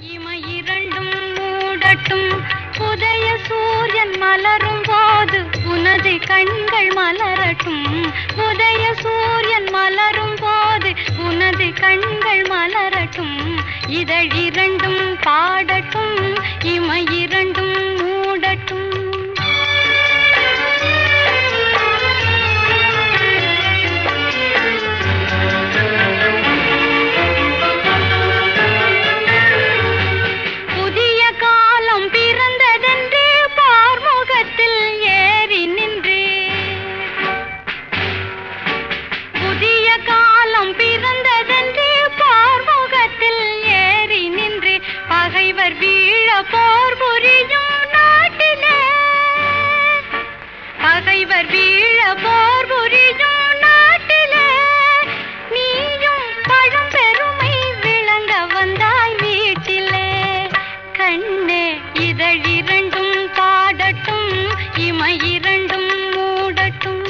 இமை இரண்டும் மூடட்டும் உதய சூரியன் மலரும் போது உனது கண்கள் மலரட்டும் உதய சூரியன் மலரும் போது உனது கண்கள் மலரட்டும் இதழ் இரண்டும் பாடட்டும் இமை இரண்டும் மூடட்டும் புதிய காலம் பிறந்ததென்று பார்முகத்தில் ஏறி நின்று புதிய காலம் பிறந்ததென்று பார்முகத்தில் ஏறி நின்று பகைவர் வீழ போர் புரியும் நாட்டிலே பகைவர் வீழ போர் புரியும் நாட்டிலே நீயும் பழம்பெருமை விளங்க வந்தாய் வீட்டிலே கண்ணே இதழ் இரண்டும் பாடட்டும் இமை இரண்டும் மூடட்டும்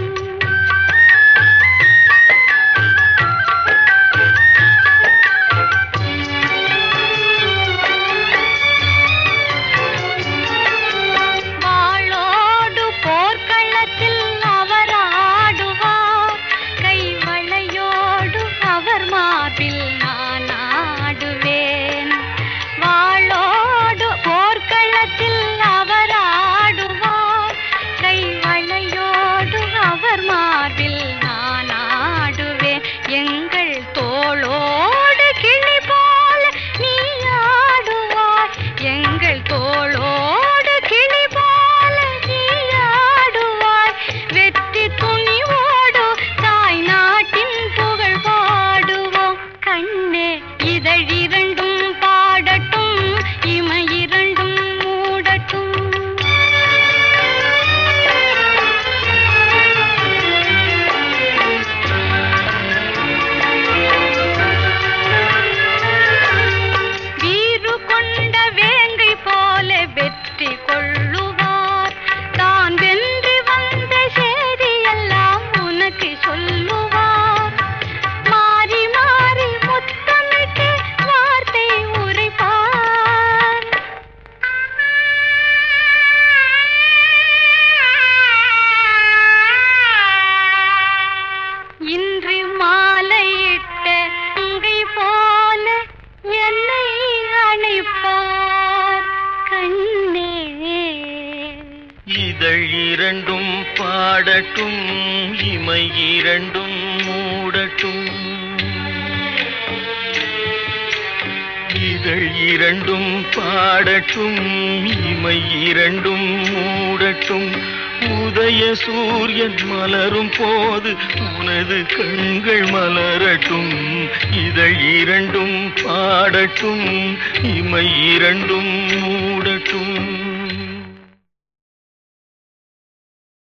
வாளோடு போர்க்களத்தில் அவர் ஆடுவார் கைவளையோடு அவர் மார்பில் நான் ஆடுவேன் வாளோடு போர்க்களத்தில் அவர் ஆடுவார் கைவளையோடு அவர் மார்பில் நான் ஆடுவேன் எங்கள் தோளோடு கிளி போல நீ ஆடுவாய் எங்கள் தோளோடு கிளி போல நீ ஆடுவாய் வெற்றி துணிவோடு தாய் நாட்டின் புகழ் பாடுவோம் கண்ணே இதழ் இரண்டும் பாடட்டும் இமை இரண்டும் மூடட்டும் வீறு கொண்ட வேங்கை போல வெற்றி கொள்ளுவார் தான் வென்று வந்த செய்தியெல்லாம் உனக்கு சொல்லுவார் மாறி மாறி முத்தமிட்டு வார்த்தை உரைப்பார் இன்று மாலையிட்ட அங்கை போல என்னை அணைப்பார் கண்ணே இதழ் இரண்டும் பாடட்டும் இமை இரண்டும் மூடட்டும் இதழ் இரண்டும் பாடட்டும் இமை இரண்டும் மூடட்டும் உதய சூரியன் மலரும் போது உனது கண்கள் மலரட்டும் இதழ் இரண்டும் பாடட்டும் இமை இரண்டும் மூடட்டும்